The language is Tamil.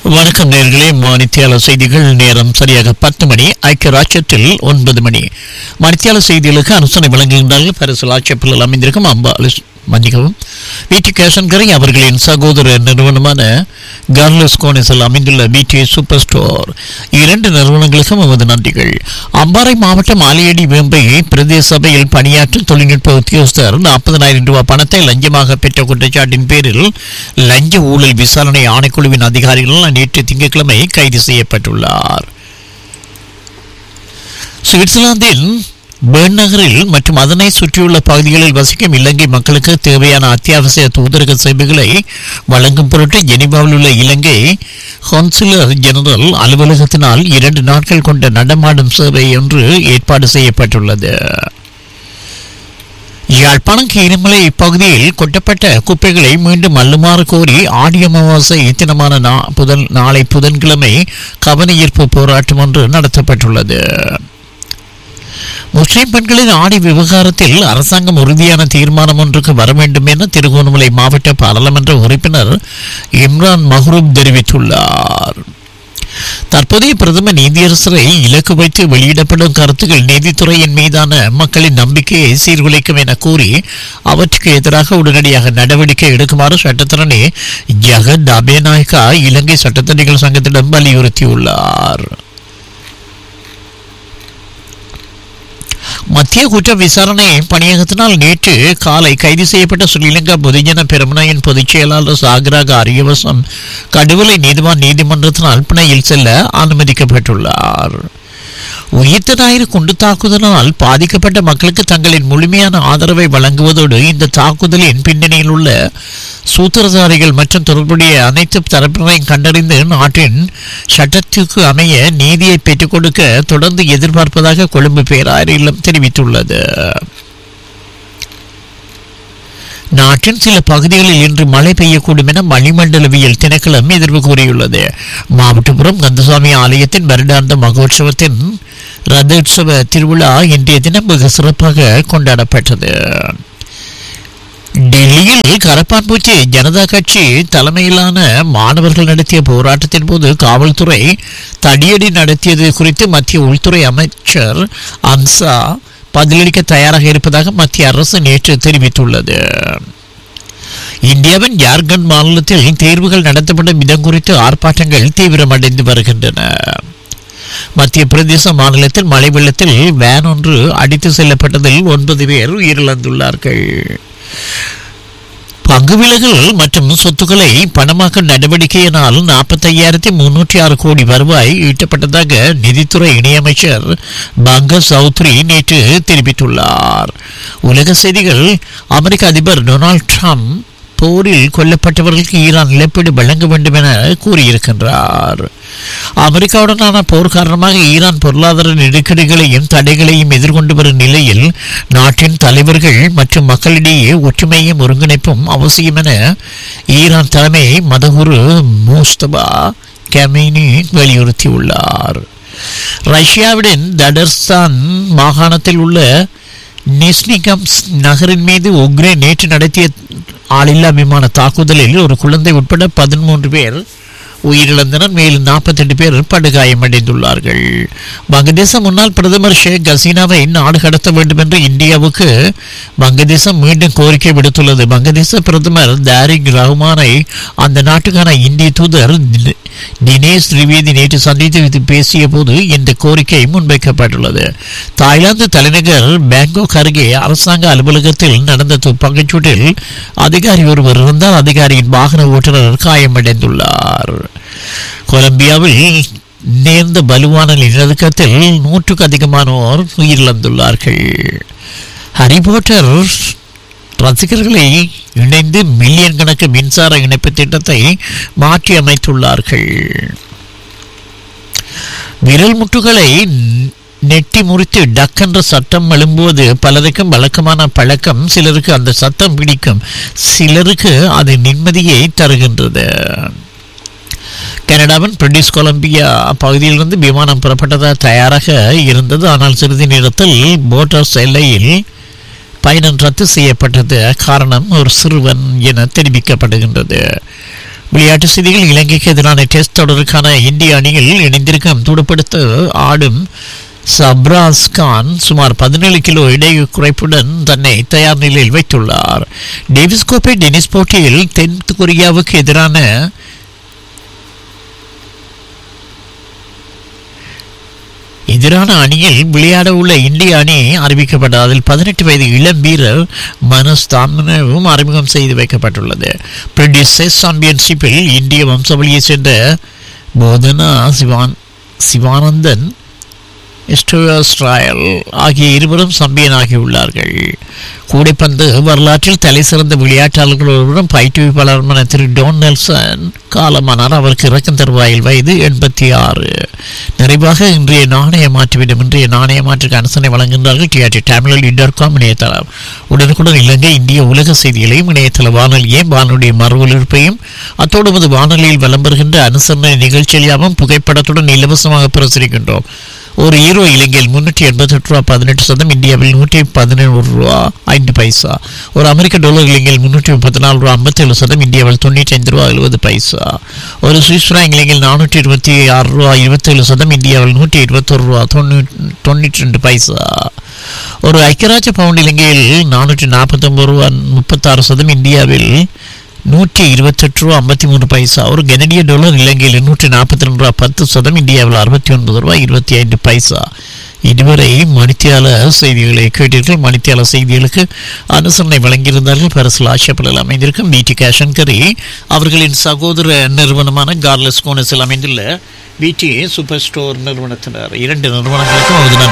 வணக்கம் நேர்களே மணித்தியால செய்திகள் நேரம் சரியாக பத்து மணி ஐக்கிய ராஜ்யத்தில் ஒன்பது மணி மணித்தியால செய்திகளுக்கு அனுசரணை வழங்குகின்றார்கள் பரிசு ஆட்சேப்பில் அமைந்திருக்கும் அம்பா மன்னிக்கவும் விடி கேசன்கரை அவர்களின் சகோதர நிறுவனமான கார்லஸ் கோனிஸில் அமைந்துள்ள விடி சூப்பர் ஸ்டோர் இரண்டு நிறுவனங்களுக்கும் நமது நன்றிகள் அம்பாறை மாவட்டம் ஆலியடி வேம்பை பிரதேச சபையில் பணியாற்றும் தொழில்நுட்ப உத்தியோகஸ்தர் நாற்பதனாயிரம் ரூபாய் பணத்தை லஞ்சமாக பெற்ற குற்றச்சாட்டின் பேரில் லஞ்ச ஊழல் விசாரணை ஆணைக்குழுவின் அதிகாரிகள் நேற்று திங்கட்கிழமை கைது செய்யப்பட்டுள்ளார் சுவிட்சர்லாந்தின் பேர்ன் நகரில் மற்றும் அதனை சுற்றியுள்ள பகுதிகளில் வசிக்கும் இலங்கை மக்களுக்கு தேவையான அத்தியாவசிய தூதரக சேவைகளை வழங்கும் பொருட்டு ஜெனீவாவில் உள்ள இலங்கை கான்சுலர் ஜெனரல் அலுவலகத்தினால் இரண்டு நாட்கள் கொண்ட நடமாடும் சேவை ஒன்று ஏற்பாடு செய்யப்பட்டுள்ளது யாழ்ப்பாணம் கீரமலை இப்பகுதியில் கொட்டப்பட்ட குப்பைகளை மீண்டும் அள்ளுமாறு கோரி ஆடி அமாவாசை தினமான நா- புதன் நாளை புதன்கிழமை கவன ஈர்ப்பு போராட்டம் ஒன்று நடத்தப்பட்டுள்ளது முஸ்லிம் பெண்களின் ஆடி விவகாரத்தில் அரசாங்கம் உறுதியான தீர்மானம் ஒன்றுக்கு வர வேண்டும் என திருகோணமலை மாவட்ட பாராளுமன்ற உறுப்பினர் இம்ரான் மஹ்ரூப் தெரிவித்துள்ளார் தற்போதைய பிரதம நீதியரசரை இலக்கு வைத்து வெளியிடப்படும் கருத்துக்கள் நீதித்துறையின் மீதான மக்களின் நம்பிக்கையை சீர்குலைக்கும் என கூறி அவற்றுக்கு எதிராக உடனடியாக நடவடிக்கை எடுக்குமாறு சட்டத்தரணி ஜெகத் அபேநாயக்கா இலங்கை சட்டத்தரணிகள் சங்கத்திடம் வலியுறுத்தியுள்ளார் மத்திய குற்ற விசாரணை பணியகத்தினால் நேற்று காலை கைது செய்யப்பட்ட ஸ்ரீலங்கா பொதுஜன பெருமனையின் பொதுச் செயலாளர் சாகராக அரியவசம் கடுவலை நீதிவான் நீதிமன்றத்தினால் பிணையில் செல்ல அனுமதிக்கப்பட்டுள்ளார் உயிர்த்த ஞாயிறு குண்டு தாக்குதலால் பாதிக்கப்பட்ட மக்களுக்கு தங்களின் முழுமையான ஆதரவை வழங்குவதோடு இந்த தாக்குதலின் பின்னணியில் உள்ள சூத்திரதாரிகள் மற்றும் தொடர்புடைய அனைத்து தரப்பினரையும் கண்டறிந்து நாட்டின் சட்டத்துக்கு அமைய நீதியை பெற்றுக் கொடுக்க தொடர்ந்து எதிர்பார்ப்பதாக கொழும்பு பேராயர் இல்லம் தெரிவித்துள்ளது நாட்டின் சில பகுதிகளில் இன்று மழை பெய்யக்கூடும் என வளிமண்டலவியல் திணைக்களம் எதிர்வு கூறியுள்ளது மாவட்டபுரம் கந்தசாமி ஆலயத்தின் வருடாந்த மகோற்சவத்தின் ரதோற்சவ திருவிழா இன்றைய தினம் வெகு சிறப்பாக கொண்டாடப்பட்டது டெல்லியில் கரப்பான்பூச்சி ஜனதா கட்சி தலைமையிலான மாணவர்கள் நடத்திய போராட்டத்தின் போது காவல்துறை தடியடி நடத்தியது குறித்து மத்திய உள்துறை அமைச்சர் அம்சா பதிலளிக்க தயாராக இருப்பதாக மத்திய அரசு நேற்று தெரிவித்துள்ளது இந்தியாவின் ஜார்க்கண்ட் மாநிலத்தில் தேர்வுகள் நடத்தப்படும் விதம் குறித்து ஆர்ப்பாட்டங்கள் தீவிரமடைந்து வருகின்றன மத்திய பிரதேச மாநிலத்தில் மழை வெள்ளத்தில் வேன் ஒன்று அடித்து செல்லப்பட்டதில் ஒன்பது பேர் உயிரிழந்துள்ளார்கள் பங்கு விலகல் மற்றும் சொத்துக்களை பணமாக்க நடவடிக்கையினால் நாற்பத்தையாயிரத்தி முன்னூற்றி ஆறு கோடி வருவாய் ஈட்டப்பட்டதாக நிதித்துறை இணையமைச்சர் பங்க சௌத்ரி நேற்று தெரிவித்துள்ளார் உலக செய்திகள் அமெரிக்க அதிபர் டொனால்ட் ட்ரம்ப் போரில் கொல்லப்பட்டவர்களுக்கு ஈரான் இழப்பீடு வழங்க வேண்டும் என கூறியிருக்கின்றார் அமெரிக்காவுடனான போர் காரணமாக ஈரான் பொருளாதார நெருக்கடிகளையும் தடைகளையும் எதிர்கொண்டு வரும் நிலையில் நாட்டின் தலைவர்கள் மற்றும் மக்களிடையே ஒற்றுமையும் ஒருங்கிணைப்பும் அவசியம் என ஈரான் தலைமை மதகுரு மூஸ்தபா கெமினி வலியுறுத்தியுள்ளார் ரஷ்யாவின் தடர்ஸ்தான் மாகாணத்தில் உள்ள நிஸ்னிகம்ஸ் நகரின் மீது உக்ரைன் நேற்று நடத்திய ஆளில்லா விமான தாக்குதலில் ஒரு குழந்தை உட்பட பதிமூன்று பேர் உயிரிழந்தனர் மேலும் நாற்பத்தெட்டு பேர் படுகாயமடைந்துள்ளார்கள் வங்கதேச முன்னாள் பிரதமர் ஷேக் ஹசீனாவை நாடு கடத்த வேண்டும் என்று இந்தியாவுக்கு வங்கதேசம் மீண்டும் கோரிக்கை விடுத்துள்ளது வங்கதேச பிரதமர் தாரிக் ரஹ்மானை அந்த நாட்டுக்கான இந்திய தூதர் தி- தினேஷ் திரிவேதி நேற்று சந்தித்து பேசிய போது இந்த கோரிக்கை முன்வைக்கப்பட்டுள்ளது தாய்லாந்து தலைநகர் பேங்காக் அருகே அரசாங்க அலுவலகத்தில் நடந்த துப்பாக்கிச் சூட்டில் அதிகாரி ஒருவர் இருந்தால் அதிகாரியின் வாகன ஓட்டுநர் காயமடைந்துள்ளார் கொலம்பியாவில் நேர்ந்த வலுவான நிலநடுக்கத்தில் நூற்றுக்கு அதிகமானோர் உயிரிழந்துள்ளார்கள் ஹரி போட்டர் ரசிகர்களை இணைந்து மில்லியன் கணக்கு மின்சார இணைப்பு திட்டத்தை மாற்றி அமைத்துள்ளார்கள் விரல் முட்டுகளை நெட்டி முறித்து டக் என்ற சட்டம் எழும்போது பலருக்கும் வழக்கமான பழக்கம் சிலருக்கு அந்த சத்தம் பிடிக்கும் சிலருக்கு அது நிம்மதியை தருகின்றது கனடாவின் பிரிட்டிஷ் கொலம்பியா பகுதியிலிருந்து விமானம் புறப்பட்டதாக தயாராக இருந்தது ஆனால் சிறிது நேரத்தில் போட்டர்ஸ் எல்லையில் பயணம் ரத்து செய்யப்பட்டது காரணம் ஒரு சிறுவன் என தெரிவிக்கப்படுகின்றது விளையாட்டு செய்திகள் இலங்கைக்கு எதிரான டெஸ்ட் தொடருக்கான இந்திய அணியில் இணைந்திருக்கும் துடுப்படுத்த ஆடும் சப்ராஸ் கான் சுமார் பதினேழு கிலோ இடை குறைப்புடன் தன்னை தயார் நிலையில் வைத்துள்ளார் டேவிஸ் கோப்பை டென்னிஸ் போட்டியில் தென் கொரியாவுக்கு எதிரான எதிரான அணியில் விளையாட உள்ள இந்திய அணி அறிவிக்கப்பட்டது அதில் பதினெட்டு வயது இளம் வீரர் மனோஜ் தாமனவும் அறிமுகம் செய்து வைக்கப்பட்டுள்ளது பிரிட்டிஷ் செஸ் சாம்பியன்ஷிப்பில் இந்திய வம்சாவளியைச் சேர்ந்த போதனா சிவான் சிவானந்தன் ஸ்ட்ராயல் ஆகிய இருவரும் சம்பியன் ஆகியுள்ளார்கள் கூடைப்பந்து வரலாற்றில் தலை சிறந்த விளையாட்டாளர்களுடன் பயிற்றுவிப்பாளருமான திரு டோன் நெல்சன் காலமானார் அவருக்கு இறக்கும் தருவாயில் வயது எண்பத்தி ஆறு நிறைவாக இன்றைய நாணய மாற்றிவிடும் இன்றைய நாணய மாற்றுக்கு அனுசரணை வழங்குகின்றார்கள் டிஆர்டி தமிழில் இன்டர்காம் இணையதளம் உடனுக்குடன் இலங்கை இந்திய உலக செய்திகளையும் இணையதள வானொலியையும் வானொலிய மறு ஒலிபரப்பையும் அத்தோடு நமது வானொலியில் வலம் வருகின்ற அனுசரணை நிகழ்ச்சியாகவும் புகைப்படத்துடன் இலவசமாக பிரசுரிக்கின்றோம் ஒரு ஈரோ இலங்கையில் முன்னூற்றி எண்பத்தெட்டு ரூபா பதினெட்டு சதம் இந்தியாவில் நூற்றி பதினேழு ரூபா ஐந்து பைசா ஒரு அமெரிக்க டாலர் இலங்கையில் முன்னூற்றி முப்பத்தி நாலு ரூபா ஐம்பத்தேழு சதம் இந்தியாவில் தொண்ணூற்றி ஐந்து ரூபா எழுபது பைசா ஒரு சுவிஸ் ஃப்ராங்க் இலங்கையில் நானூற்றி இருபத்தி ஆறு ரூபா இருபத்தேழு சதம் இந்தியாவில் நூற்றி இருபத்தொரு ரூபா தொண்ணூற்றி தொண்ணூற்றி ரெண்டு பைசா ஒரு ஐக்கியராஜ்ய பவுண்ட் இலங்கையில் நானூற்றி நாற்பத்தொம்பது ரூபா முப்பத்தாறு சதம் இந்தியாவில் நூற்றி இருபத்தெட்டு ரூபா ஐம்பத்தி மூணு பைசா ஒரு கனடிய டாலர் இலங்கையில் நூற்றி நாற்பத்தி ரெண்டு ரூபா பத்து சதம் இந்தியாவில் அறுபத்தி ஒன்பது ரூபா இருபத்தி ஐந்து பைசா இதுவரை மணித்தியால செய்திகளை கேட்டீர்கள் மணித்தியால செய்திகளுக்கு அனுசரணை வழங்கியிருந்தார்கள் பரிசல் ஆட்சேபலில் அமைந்திருக்கும் பிடி கேஷன்கரி அவர்களின் சகோதர நிறுவனமான கார்லஸ் கோனஸில் அமைந்துள்ள பிடி சூப்பர் ஸ்டோர் நிறுவனத்தினர் இரண்டு நிறுவனங்களுக்கும் அவரது நன்றி